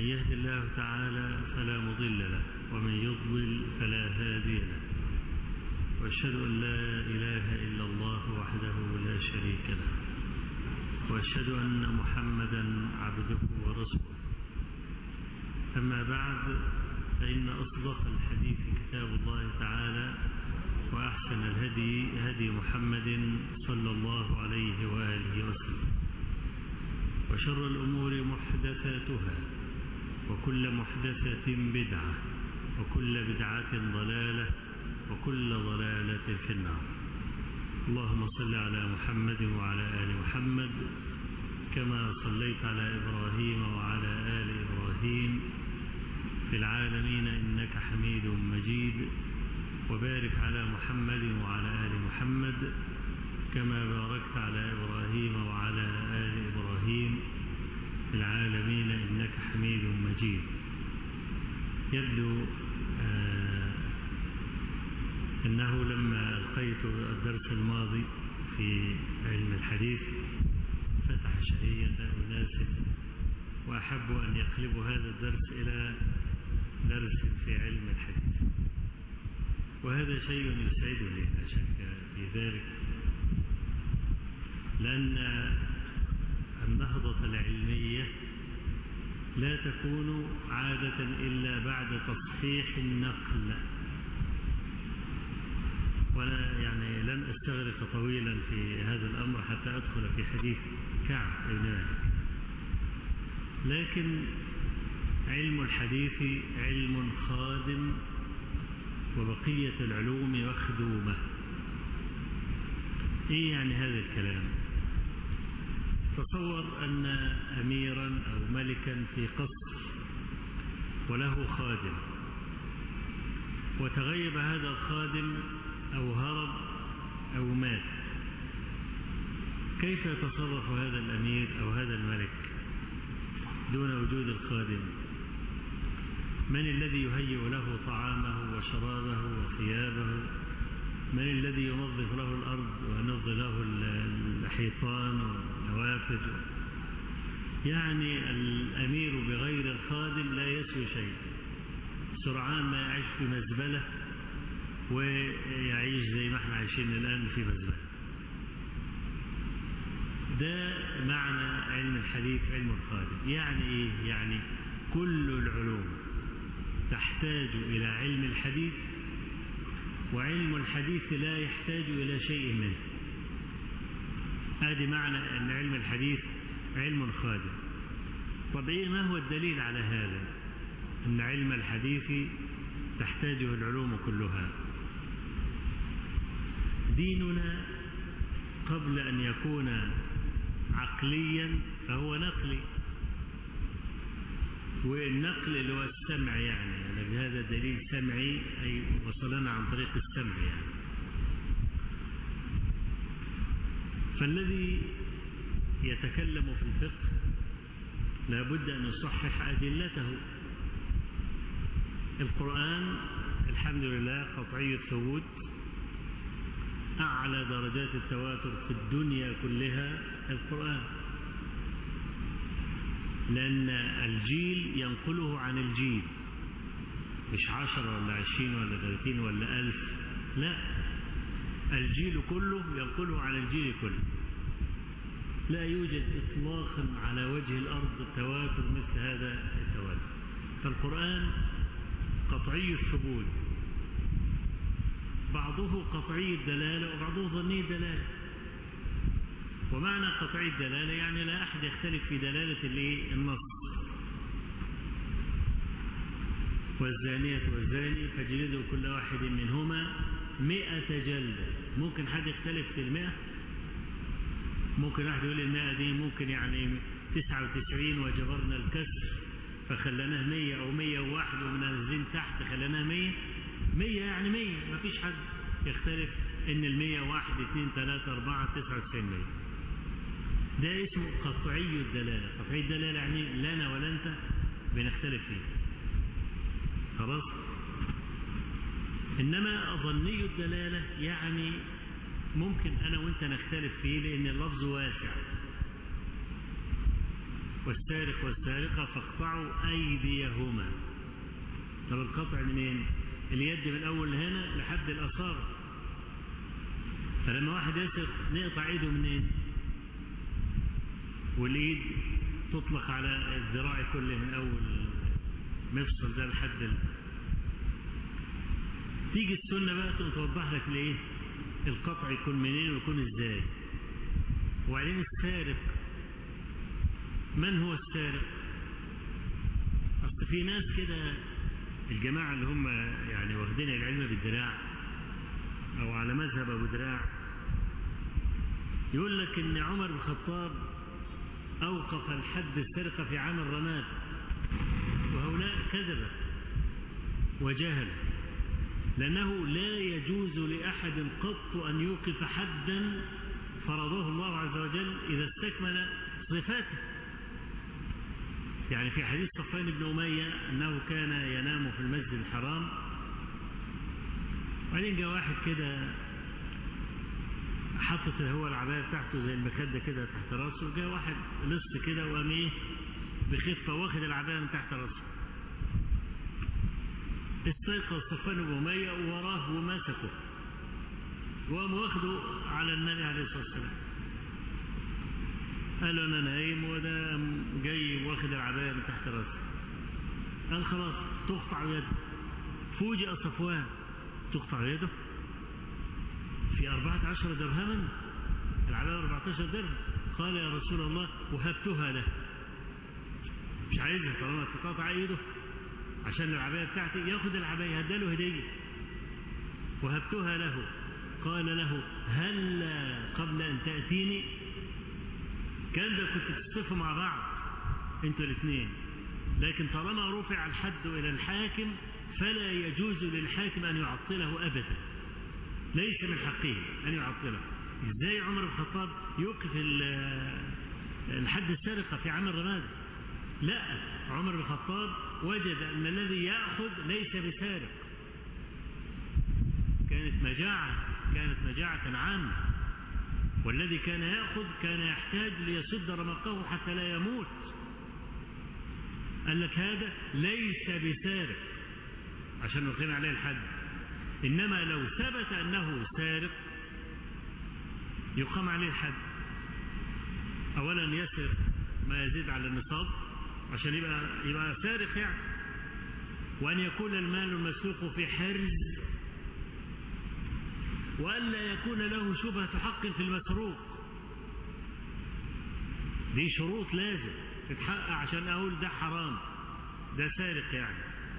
يهد الله تعالى فلا مضل له ومن يضلل فلا هادي له وأشهد أن لا إله إلا الله وحده لا شريك له وأشهد أن محمدا عبده ورسوله أما بعد فإن أصدق الحديث كتاب الله تعالى وأحسن الهدي هدي محمد صلى الله عليه وآله وسلم وشر الأمور محدثاتها وكل محدثة بدعة وكل بدعة ضلالة وكل ضلالة في النار اللهم صل على محمد وعلى آل محمد كما صليت على إبراهيم وعلى آل إبراهيم في العالمين إنك حميد مجيد وبارك على محمد وعلى آل محمد كما باركت على إبراهيم وعلى آل إبراهيم في العالمين إنك حميد مجيد يبدو آه أنه لما ألقيت الدرس الماضي في علم الحديث فتح شهية أناس وأحب أن يقلبوا هذا الدرس إلى درس في علم الحديث وهذا شيء يسعدني لا شك في ذلك لأن النهضة العلمية لا تكون عادة إلا بعد تصحيح النقل وأنا يعني لن أستغرق طويلا في هذا الأمر حتى أدخل في حديث كعب بن مالك لكن علم الحديث علم خادم وبقية العلوم مخدومة إيه يعني هذا الكلام تصور أن أميرا أو ملكا في قصر وله خادم وتغيب هذا الخادم أو هرب أو مات كيف يتصرف هذا الأمير أو هذا الملك دون وجود الخادم من الذي يهيئ له طعامه وشرابه وثيابه من الذي ينظف له الأرض وينظف له الحيطان والنوافذ يعني الأمير بغير الخادم لا يسوي شيء سرعان ما يعيش في مزبلة ويعيش زي ما احنا عايشين الآن في مزبلة ده معنى علم الحديث علم الخادم يعني ايه يعني كل العلوم تحتاج إلى علم الحديث وعلم الحديث لا يحتاج إلى شيء منه هذه معنى أن علم الحديث علم خادم طب إيه ما هو الدليل على هذا أن علم الحديث تحتاجه العلوم كلها ديننا قبل أن يكون عقليا فهو نقلي والنقل اللي هو السمع يعني, يعني بهذا دليل سمعي أي وصلنا عن طريق السمع يعني فالذي يتكلم في الفقه لابد أن يصحح أدلته القرآن الحمد لله قطعي الثبوت أعلى درجات التواتر في الدنيا كلها القرآن لأن الجيل ينقله عن الجيل مش عشر ولا عشرين ولا ثلاثين ولا ألف لا الجيل كله ينقله عن الجيل كله لا يوجد إطلاقا على وجه الأرض تواتر مثل هذا التواتر فالقرآن قطعي الثبوت بعضه قطعي الدلالة وبعضه ظني الدلالة ومعنى قطعي الدلالة يعني لا أحد يختلف في دلالة النص والزانية والزاني فجلدوا كل واحد منهما مئة جلدة ممكن حد يختلف في المئة ممكن واحد يقول المئة دي ممكن يعني تسعة وتسعين وجبرنا الكسر فخلناه مية أو مية وواحد ومنزلين تحت خلناه مية مية يعني مية ما فيش حد يختلف ان المية واحد اثنين ثلاثة اربعة تسعة وتسعين مية ده اسمه قطعي الدلالة قطعي الدلالة يعني لا أنا ولا أنت بنختلف فيه خلاص إنما ظني الدلالة يعني ممكن أنا وأنت نختلف فيه لأن اللفظ واسع والسارق والسارقة فاقطعوا أيديهما طب القطع منين اليد من أول هنا لحد الأصابع فلما واحد يسرق نقطع ايده منين والايد تطلق على الذراع كله من اول مفصل ده لحد ال... تيجي السنة بقى توضح لك ليه القطع يكون منين ويكون ازاي وبعدين السارق من هو السارق اصل في ناس كده الجماعة اللي هم يعني واخدين العلم بالدراع او على مذهب ابو دراع يقول لك ان عمر بن الخطاب اوقف الحد السرقة في عام الرماد وهؤلاء كذب وجهل لأنه لا يجوز لأحد قط أن يوقف حدا فرضه الله عز وجل إذا استكمل صفاته يعني في حديث صفوان بن أمية أنه كان ينام في المسجد الحرام وبعدين جاء واحد كده حطت هو العباية بتاعته زي المخدة كده تحت راسه وجاء واحد لص كده وقام ايه بخفة واخد العباية من تحت راسه استيقظ صفوان بن أمية ووراه ومسكه وقام واخده على النبي عليه الصلاة والسلام قال له أنا نايم وده جاي واخد العباية من تحت راسه قال خلاص تقطع يده فوجئ صفوان تقطع يده في أربعة عشر درهما العباية 14 درهم قال يا رسول الله وهبتها له مش عايزها طالما تقاطع ايده عشان العباية بتاعتي ياخد العباية هداله هدية وهبتها له قال له هل قبل أن تأتيني كان ده كنت تصطفوا مع بعض انتوا الاثنين لكن طالما رفع الحد إلى الحاكم فلا يجوز للحاكم أن يعطله أبدا ليس من حقه أن يعطله ازاي عمر بن الخطاب يوقف الحد السرقة في عام الرماد لا عمر بن الخطاب وجد أن الذي يأخذ ليس بسارق كانت مجاعة كانت مجاعة عامة والذي كان يأخذ كان يحتاج ليسد رمقه حتى لا يموت قال لك هذا ليس بسارق عشان نقيم عليه الحد إنما لو ثبت أنه سارق يقام عليه الحد أولا يسرق ما يزيد على النصاب عشان يبقى يبقى سارق يعني وأن يكون المال المسروق في حرز وألا يكون له شبهة حق في المسروق دي شروط لازم تتحقق عشان أقول ده حرام ده سارق يعني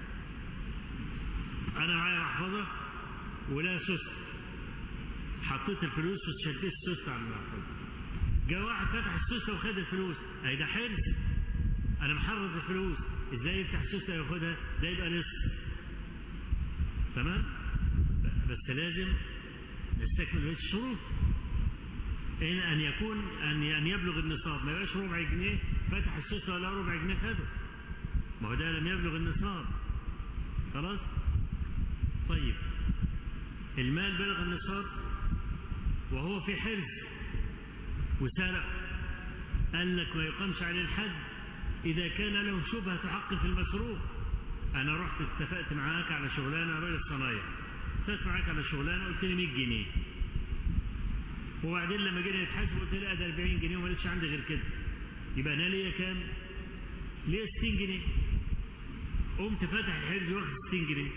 أنا معايا محفظة ولا سست حطيت الفلوس وشديت السست على المحفظة جاء واحد فتح السوسة وخد الفلوس أي ده حرز أنا محرز الفلوس إزاي يفتح السوسة وياخدها ده يبقى نصف تمام بس لازم نستكمل بقية الشروط إن أن يكون أن أن يبلغ النصاب ما يبقاش ربع جنيه فتح السوسة ولا ربع جنيه خده ما هو ده لم يبلغ النصاب خلاص طيب المال بلغ النصاب وهو في حرز وسرق قال لك ما يقامش عليه الحد إذا كان له شبهة حق في المسروق أنا رحت اتفقت معاك على شغلانة راجل صنايع اتفقت معاك على شغلانة قلت لي 100 جنيه وبعدين لما جينا نتحاسب قلت لي ده 40 جنيه وما لقيتش عندي غير كده يبقى أنا ليا كام؟ ليا 60 جنيه قمت فاتح الحرز واخد 60 جنيه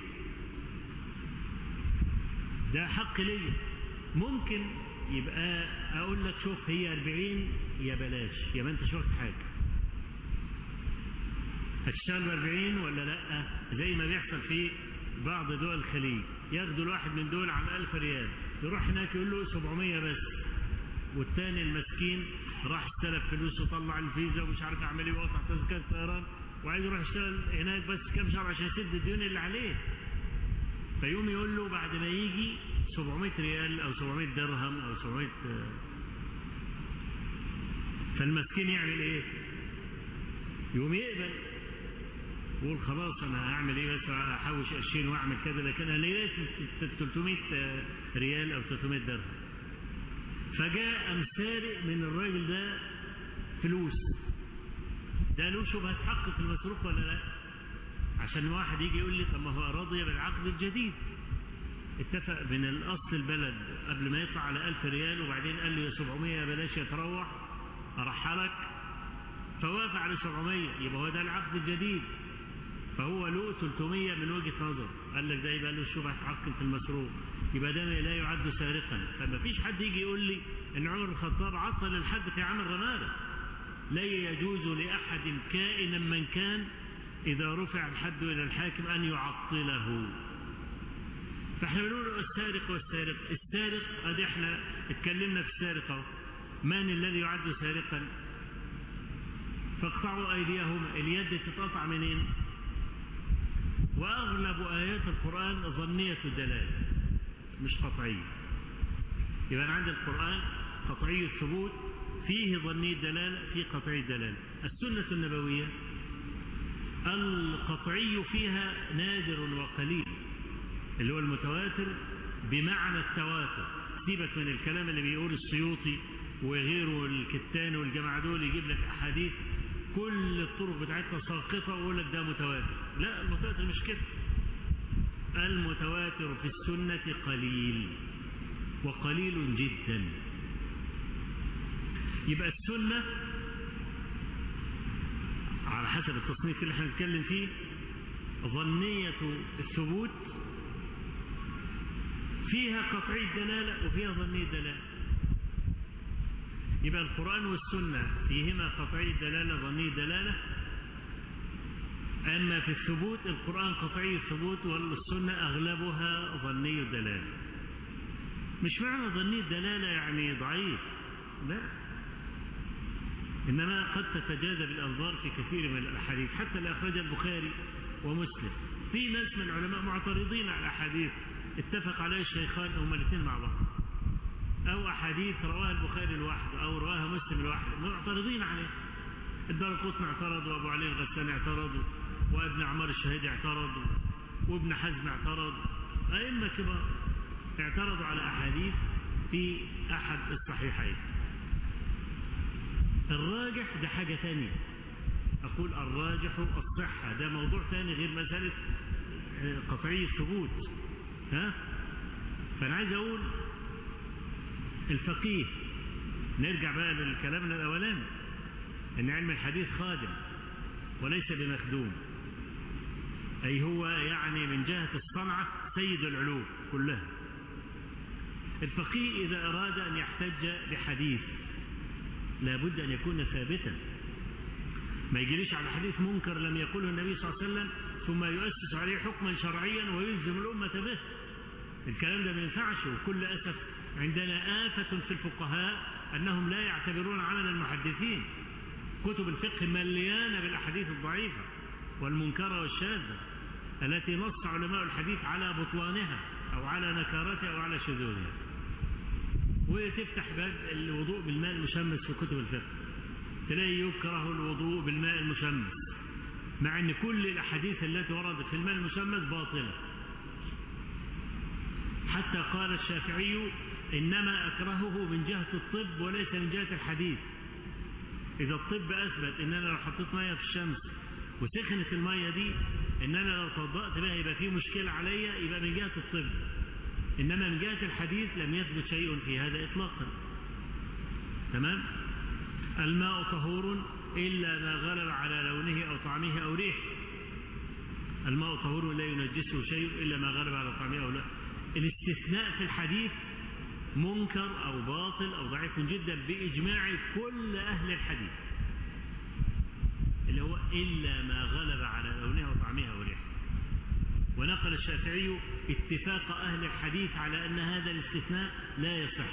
ده حق ليا ممكن يبقى اقول لك شوف هي 40 يا بلاش يا ما انت واخد حاجه هتشتغل ب 40 ولا لا زي ما بيحصل في بعض دول الخليج ياخدوا الواحد من دول عن 1000 ريال يروح هناك يقول له 700 بس والتاني المسكين راح استلف فلوس وطلع الفيزا ومش عارف اعمل ايه وقطع تذكره طيران وعايز يروح يشتغل هناك بس كام شهر عشان يسد الديون اللي عليه فيقوم يقول له بعد ما يجي 700 ريال او 700 درهم او 700 فالمسكين يعمل ايه يقوم يقبل يقول خلاص انا هعمل ايه بس احوش قرشين واعمل كذا لكن انا ليه 300 ريال او 300 درهم فجاء قام سارق من الراجل ده فلوس ده له شبهة حق في المسروق ولا لا عشان واحد يجي يقول لي طب ما هو رضي بالعقد الجديد اتفق من الأصل البلد قبل ما يطلع على ألف ريال وبعدين قال له يا 700 بلاش يتروح أرحلك فوافق على 700 يبقى هو ده العقد الجديد فهو له 300 من وجهة نظر قال لك ده يبقى له شبهة حق في المسروق يبقى ده لا يعد سارقا فما فيش حد يجي يقول لي ان عمر بن الخطاب عطل الحد في عمل رماده لا يجوز لأحد كائنا من كان إذا رفع الحد إلى الحاكم أن يعطله فاحنا بنقول السارق والسارق السارق ادي احنا اتكلمنا في السارق اهو من الذي يعد سارقا فاقطعوا ايديهما اليد تتقطع منين واغلب ايات القران ظنيه الدلاله مش قطعيه يبقى انا عندي القران قطعي الثبوت فيه ظني الدلاله فيه قطعي الدلاله السنه النبويه القطعي فيها نادر وقليل اللي هو المتواتر بمعنى التواتر سيبك من الكلام اللي بيقول السيوطي وغيره الكتان والجماعة دول يجيب لك أحاديث كل الطرق بتاعتها ساقطة ويقول لك ده متواتر لا المتواتر مش كده المتواتر في السنة قليل وقليل جدا يبقى السنة على حسب التصنيف اللي احنا بنتكلم فيه ظنية الثبوت فيها قطعي الدلالة وفيها ظني الدلالة يبقى القرآن والسنة فيهما قطعي الدلالة ظني الدلالة أما في الثبوت القرآن قطعي الثبوت والسنة أغلبها ظني الدلالة مش معنى ظني الدلالة يعني ضعيف لا إنما قد تتجاذب الأنظار في كثير من الأحاديث حتى اللي أخرج البخاري ومسلم في ناس من العلماء معترضين على الأحاديث اتفق عليه الشيخان هما الاثنين مع بعض أو أحاديث رواها البخاري لوحده أو رواها مسلم لوحده معترضين عليه الدار القطن اعترض وأبو علي الغساني اعترض وابن عمار الشهيدي اعترض وابن حزم اعترض أئمة كبار اعترضوا على أحاديث في أحد الصحيحين الراجح ده حاجة ثانية أقول الراجح الصحة ده موضوع ثاني غير مسألة قطعي الثبوت ها فأنا عايز أقول الفقيه نرجع بقى للكلام الأولاني أن علم الحديث خادم وليس بمخدوم أي هو يعني من جهة الصنعة سيد العلوم كلها الفقيه إذا أراد أن يحتج بحديث لابد أن يكون ثابتا ما يجريش على حديث منكر لم يقوله النبي صلى الله عليه وسلم ثم يؤسس عليه حكما شرعيا ويلزم الأمة به الكلام ده ما ينفعش وكل أسف عندنا آفة في الفقهاء أنهم لا يعتبرون عمل المحدثين كتب الفقه مليانة بالأحاديث الضعيفة والمنكرة والشاذة التي نص علماء الحديث على بطلانها أو على نكارتها أو على شذوذها وتفتح باب الوضوء بالماء المشمس في كتب الفقه تلاقي يكره الوضوء بالماء المشمس مع ان كل الاحاديث التي وردت في الماء المشمس باطله حتى قال الشافعي انما اكرهه من جهه الطب وليس من جهه الحديث اذا الطب اثبت ان انا لو حطيت ميه في الشمس وسخنت الميه دي ان انا لو توضأت بها يبقى في مشكله عليا يبقى من جهه الطب انما من جهه الحديث لم يثبت شيء في هذا اطلاقا تمام الماء طهور إلا ما غلب على لونه أو طعمه أو ريحه الماء طهور لا ينجسه شيء إلا ما غلب على طعمه أو لا الاستثناء في الحديث منكر أو باطل أو ضعيف جدا بإجماع كل أهل الحديث اللي هو إلا ما غلب على لونها وطعمها وريحه ونقل الشافعي اتفاق أهل الحديث على أن هذا الاستثناء لا يصح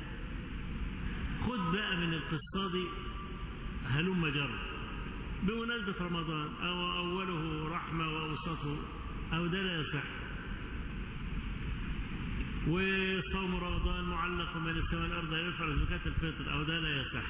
خد بقى من القصة دي هلم جر بمناسبة رمضان أو أوله رحمة وأوسطه أو ده لا يصح وصوم رمضان معلق من السماء والأرض يرفع زكاة الفطر أو ده لا يصح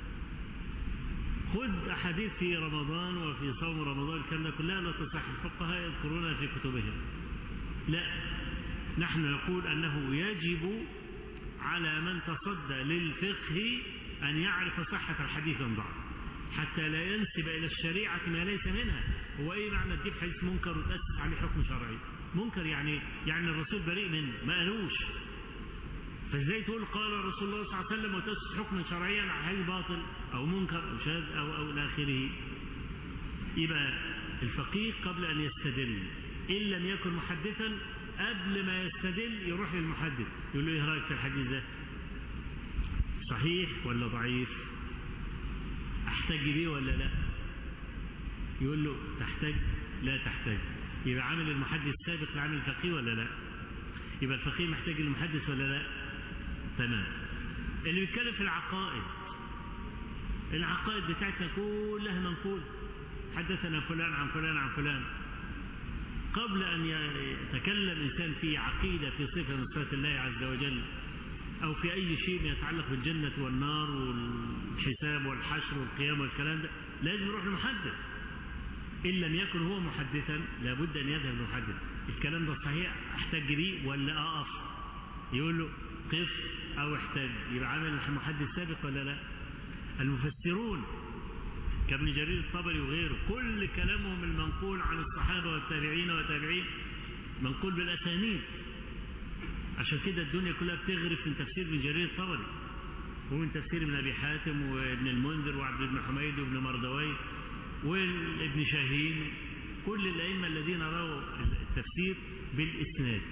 خذ أحاديث في رمضان وفي صوم رمضان الكلام كلها لا تصح الفقهاء يذكرونها في كتبهم لا نحن نقول أنه يجب على من تصدى للفقه أن يعرف صحة الحديث من ضعف حتى لا ينسب إلى الشريعة ما ليس منها هو إيه معنى تجيب حديث منكر وتأسس عليه حكم شرعي منكر يعني يعني الرسول بريء منه ما قالوش فازاي تقول قال رسول الله صلى الله عليه وسلم وتأسس حكما شرعيا على حديث باطل أو منكر أو شاذ أو أو إلى آخره يبقى الفقيه قبل أن يستدل إن لم يكن محدثا قبل ما يستدل يروح للمحدث يقول له ايه رايك في الحديث ده صحيح ولا ضعيف احتج بيه ولا لا يقول له تحتاج لا تحتاج يبقى عامل المحدث سابق لعامل الفقيه ولا لا يبقى الفقيه محتاج المحدث ولا لا تمام اللي بيتكلم في العقائد العقائد بتاعتنا كلها منقول حدثنا فلان عن فلان عن فلان قبل أن يتكلم إنسان في عقيدة في صفة من صفات الله عز وجل أو في أي شيء يتعلق بالجنة والنار والحساب والحشر والقيام والكلام ده لازم يروح لمحدث إن لم يكن هو محدثا لابد أن يذهب لمحدث الكلام ده صحيح أحتج بيه ولا أقف يقول له قف أو احتج يبقى عامل محدث سابق ولا لا المفسرون كابن جرير الطبري وغيره كل كلامهم المنقول عن الصحابة والتابعين والتابعين منقول بالأسانيد عشان كده الدنيا كلها بتغرف من تفسير ابن جرير الطبري ومن تفسير ابن أبي حاتم وابن المنذر وعبد بن حميد وابن مردوي وابن شاهين كل الأئمة الذين رووا التفسير بالإسناد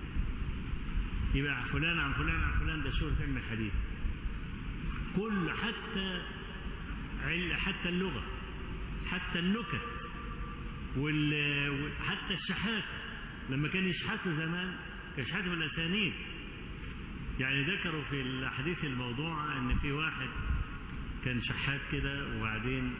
يبقى فلان عن فلان عن فلان ده شهرة علم الحديث كل حتى حتى اللغة حتى النكت وحتى الشحاتة لما كان يشحتوا زمان كان يشحتوا بالأسانيد يعني ذكروا في الحديث الموضوع ان في واحد كان شحات كده وبعدين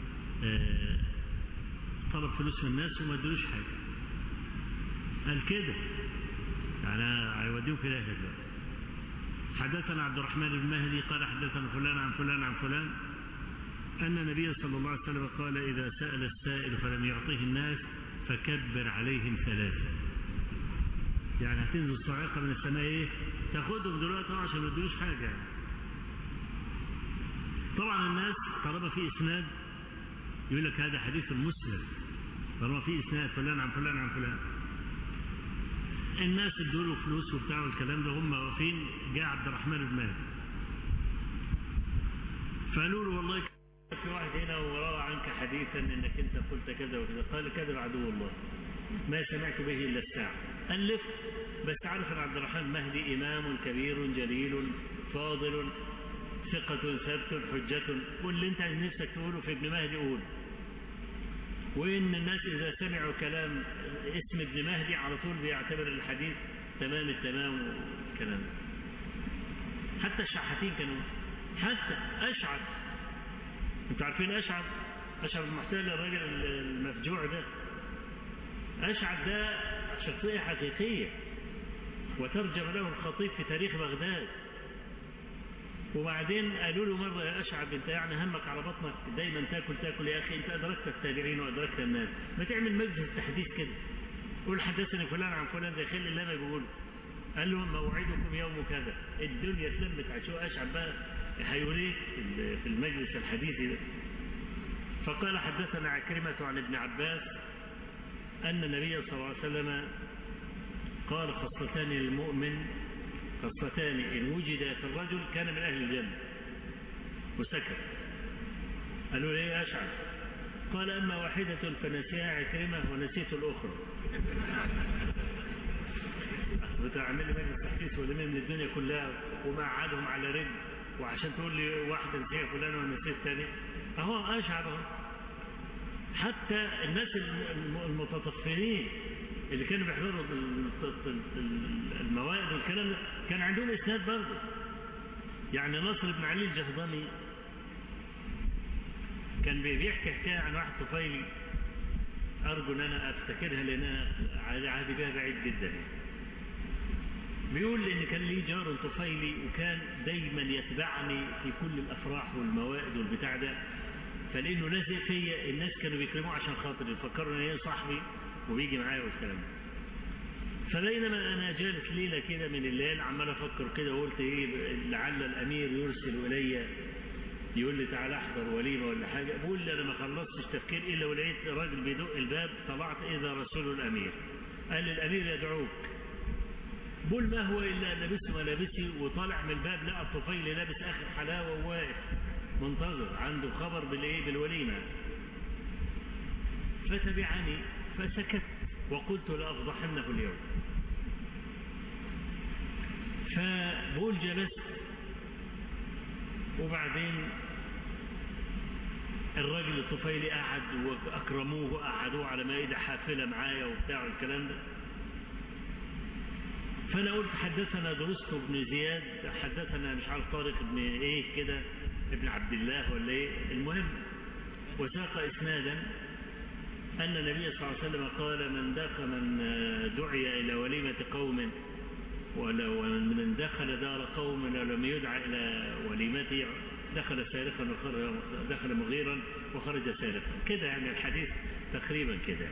طلب فلوس من الناس وما ادلوش حاجة قال كده يعني هيوديهم في داهية دلوقتي حدثنا عبد الرحمن بن مهدي قال حدثنا فلان عن فلان عن فلان أن النبي صلى الله عليه وسلم قال إذا سأل السائل فلم يعطيه الناس فكبر عليهم ثلاثة يعني هتنزل صاعقة من السماء إيه تاخدهم دلوقتي عشان ما يدوش حاجة يعني. طبعا الناس طالما في إسناد يقول لك هذا حديث مسلم طالما في إسناد فلان عن فلان عن فلان الناس ادوا له فلوس وبتاع والكلام ده هم واقفين جاء عبد الرحمن بن مهدي فقالوا له والله في واحد هنا وروى عنك حديثا انك انت قلت كذا وكذا قال كذب عدو الله ما سمعت به الا الساعه الف بس عارف ان عبد الرحمن مهدي امام كبير جليل فاضل ثقة ثبت حجة واللي انت نفسك تقوله في ابن مهدي قول وان الناس اذا سمعوا كلام اسم ابن مهدي على طول بيعتبر الحديث تمام التمام والكلام حتى الشحاتين كانوا حتى اشعث انتوا عارفين اشعث اشعث المحتال الراجل المفجوع ده اشعث ده شخصية حقيقية وترجم له الخطيب في تاريخ بغداد وبعدين قالوا له مرة يا أشعب أنت يعني همك على بطنك دايما تاكل تاكل يا أخي أنت أدركت التابعين وأدركت الناس ما تعمل مجلس التحديث كده قول حدثني فلان عن فلان زي خل الله ما بيقول قال له موعدكم يوم كذا الدنيا اتلمت على شو أشعب بقى هيقول ايه في المجلس الحديثي ده فقال حدثنا عكرمة عن ابن عباس أن النبي صلى الله عليه وسلم قال خصتان للمؤمن خصتان إن وجد في الرجل كان من أهل الجنة وسكت قالوا ليه يا أشعر قال أما واحدة فنسيها عكرمة ونسيت الأخرى بتعمل لي مجلس تحديث ولمين من الدنيا كلها ومقعدهم على رجل وعشان تقول لي واحدة نسيها فلان ونسيت ثاني أهو أشعر أهو حتى الناس المتطفلين اللي كانوا بيحضروا الموائد والكلام ده كان عندهم اسناد برضه يعني نصر بن علي الجهضمي كان بيحكي حكايه عن واحد طفيلي ارجو ان انا افتكرها لان انا عهدي بها بعيد جدا بيقول ان كان لي جار طفيلي وكان دايما يتبعني في كل الافراح والموائد والبتاع ده فلانه لازق فيا الناس كانوا بيكرموه عشان خاطر يفكروا ان هي صاحبي وبيجي معايا والكلام فبينما انا جالس ليله كده من الليل عمال افكر كده وقلت ايه لعل الامير يرسل الي يقول لي تعالى احضر وليمه ولا حاجه بقول لي انا ما خلصتش تفكير الا ولقيت راجل بيدق الباب طلعت اذا رسول الامير قال لي الامير يدعوك بقول ما هو الا ان لبس ملابسي وطالع من الباب لقى الطفيل لابس اخر حلاوه وواقف منتظر عنده خبر بالايه بالوليمه فتبعني فسكت وقلت لافضحنه اليوم فبقول جلست وبعدين الراجل الطفيلي قعد واكرموه وقعدوه على مائده حافله معايا وبتاع الكلام ده فانا قلت حدثنا درست بن زياد حدثنا مش عارف طارق بن ايه كده ابن عبد الله ولا ايه المهم وساق اسنادا ان النبي صلى الله عليه وسلم قال من دخل من دعي الى وليمه قوم ولو من دخل دار قوم ولم يدعى الى وليمته دخل سارقا وخرج دخل مغيرا وخرج سارقا كده يعني الحديث تقريبا كده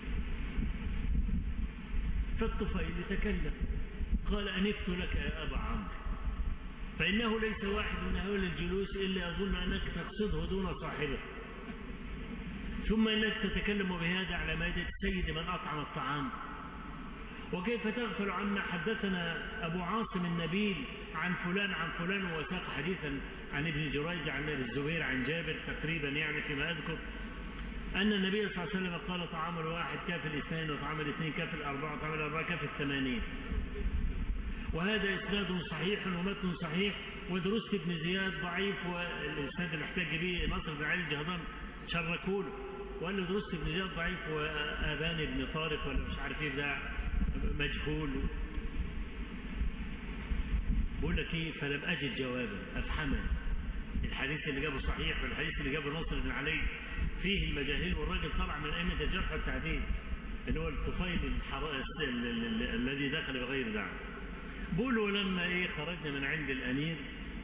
فالطفيل تكلم قال أنفت لك يا أبا عمرو فإنه ليس واحد من هؤلاء الجلوس إلا يظن أنك تقصده دون صاحبه ثم أنك تتكلم بهذا على مائدة سيد من أطعم الطعام وكيف تغفل عما حدثنا أبو عاصم النبيل عن فلان عن فلان وساق حديثا عن ابن جريج عن ابن الزبير عن جابر تقريبا يعني فيما أذكر أن النبي صلى الله عليه وسلم قال طعام الواحد كاف الاثنين وطعام الاثنين كاف الأربعة وطعام الأربعة كاف الثمانين وهذا إسناد صحيح ومتن صحيح ودرست ابن زياد ضعيف والإسناد اللي احتاج به نصر بن علي الجهضم شركوا له وقال له درست ابن زياد ضعيف وآبان ابن طارق ولا مش عارف ايه ده مجهول بقول لك ايه فلم أجد جوابا أفهمه الحديث اللي جابه صحيح والحديث اللي جابه نصر بن علي فيه المجاهيل والراجل طلع من أئمة الجرح والتعديل اللي هو الطفيل الذي دخل بغير دعوه بقولوا لما ايه خرجنا من عند الامير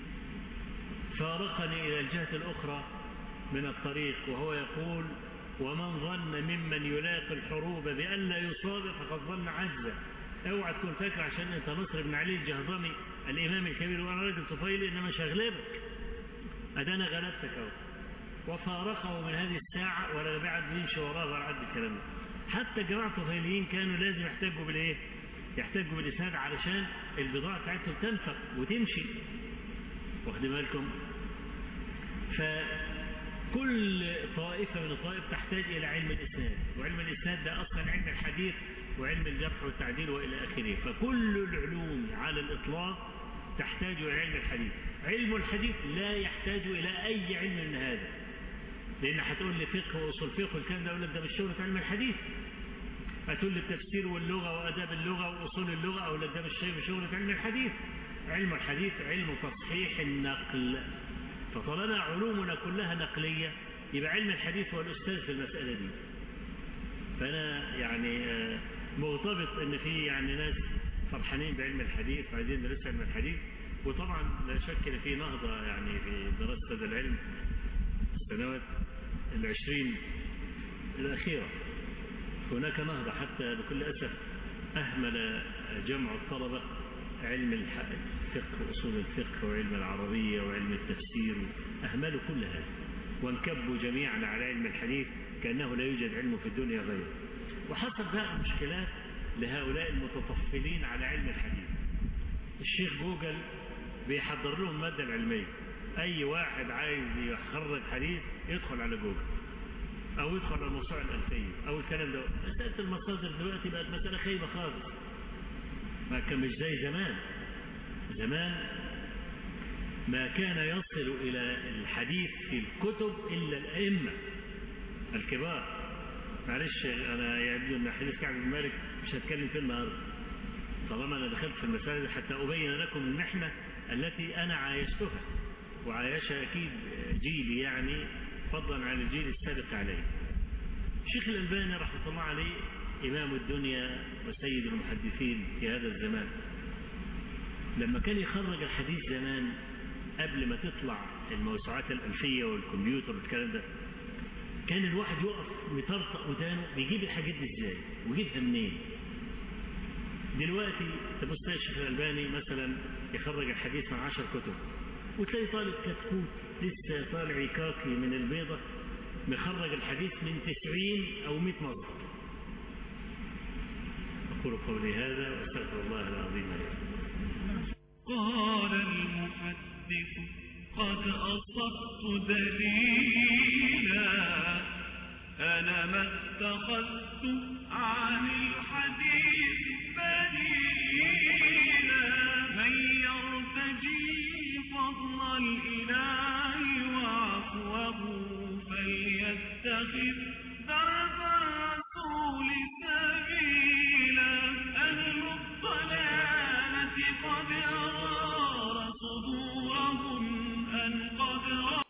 فارقني الى الجهه الاخرى من الطريق وهو يقول ومن ظن ممن يلاقي الحروب بان لا يصاب فقد ظن عجزا اوعى تكون فاكر عشان انت نصر بن علي الجهضمي الامام الكبير وانا راجل طفيلي انما مش هغلبك ادانا غلبتك اهو وفارقه من هذه الساعه ولا بعد يمشي وراه ولا عد الكلام ده حتى الجماعه الطفيليين كانوا لازم يحتاجوا بالايه؟ يحتاجوا بالإسناد علشان البضاعة بتاعتهم تنفق وتمشي واخد بالكم فكل طائفة من الطائف تحتاج إلى علم الإسناد وعلم الإسناد ده أصلا علم الحديث وعلم الجرح والتعديل وإلى آخره فكل العلوم على الإطلاق تحتاج إلى علم الحديث علم الحديث لا يحتاج إلى أي علم من هذا لأن هتقول لي فقه وأصول فقه والكلام ده أقول لك ده مش شغلة علم الحديث هتقول لي التفسير واللغة وأداب اللغة وأصول اللغة أو ده مش شيء بشغلة علم الحديث علم الحديث علم تصحيح النقل فطالما علومنا كلها نقلية يبقى علم الحديث هو الأستاذ في المسألة دي فأنا يعني مرتبط إن في يعني ناس فرحانين بعلم الحديث وعايزين يدرسوا علم الحديث وطبعا لا شك ان في نهضة يعني في دراسة هذا العلم السنوات العشرين الأخيرة هناك نهضة حتى بكل أسف أهمل جمع الطلبة علم الفقه وأصول الفقه وعلم العربية وعلم التفسير أهملوا كل هذا وانكبوا جميعا على علم الحديث كأنه لا يوجد علم في الدنيا غيره وحصل بقى مشكلات لهؤلاء المتطفلين على علم الحديث الشيخ جوجل بيحضر لهم المادة العلمية أي واحد عايز يخرج حديث يدخل على جوجل أو يدخل على الموسوعة الألفية أو الكلام ده مسألة المصادر دلوقتي بقت مسألة خايبة خالص ما كان مش زي زمان زمان ما كان يصل إلى الحديث في الكتب إلا الأئمة الكبار معلش أنا يبدو أن حديث كعب بن مالك مش هتكلم فيه النهارده طالما أنا دخلت في المسألة دي حتى أبين لكم المحنة التي أنا عايشتها وعايشها أكيد جيلي يعني فضلا عن الجيل السابق عليه الشيخ الألباني رحمة الله عليه إمام الدنيا وسيد المحدثين في هذا الزمان لما كان يخرج الحديث زمان قبل ما تطلع الموسوعات الألفية والكمبيوتر والكلام ده كان الواحد يقف مطرطق ودانه بيجيب الحاجات دي ازاي ويجيبها منين دلوقتي تبص الشيخ الألباني مثلا يخرج الحديث مع عشر كتب وتلاقي طالب كتكوت لسه طالع كاكي من البيضة مخرج الحديث من تسعين أو مئة مرة أقول قولي هذا وأستغفر الله العظيم لي قال المحدث قد أصبت دليلا أنا ما اتخذت عن الحديث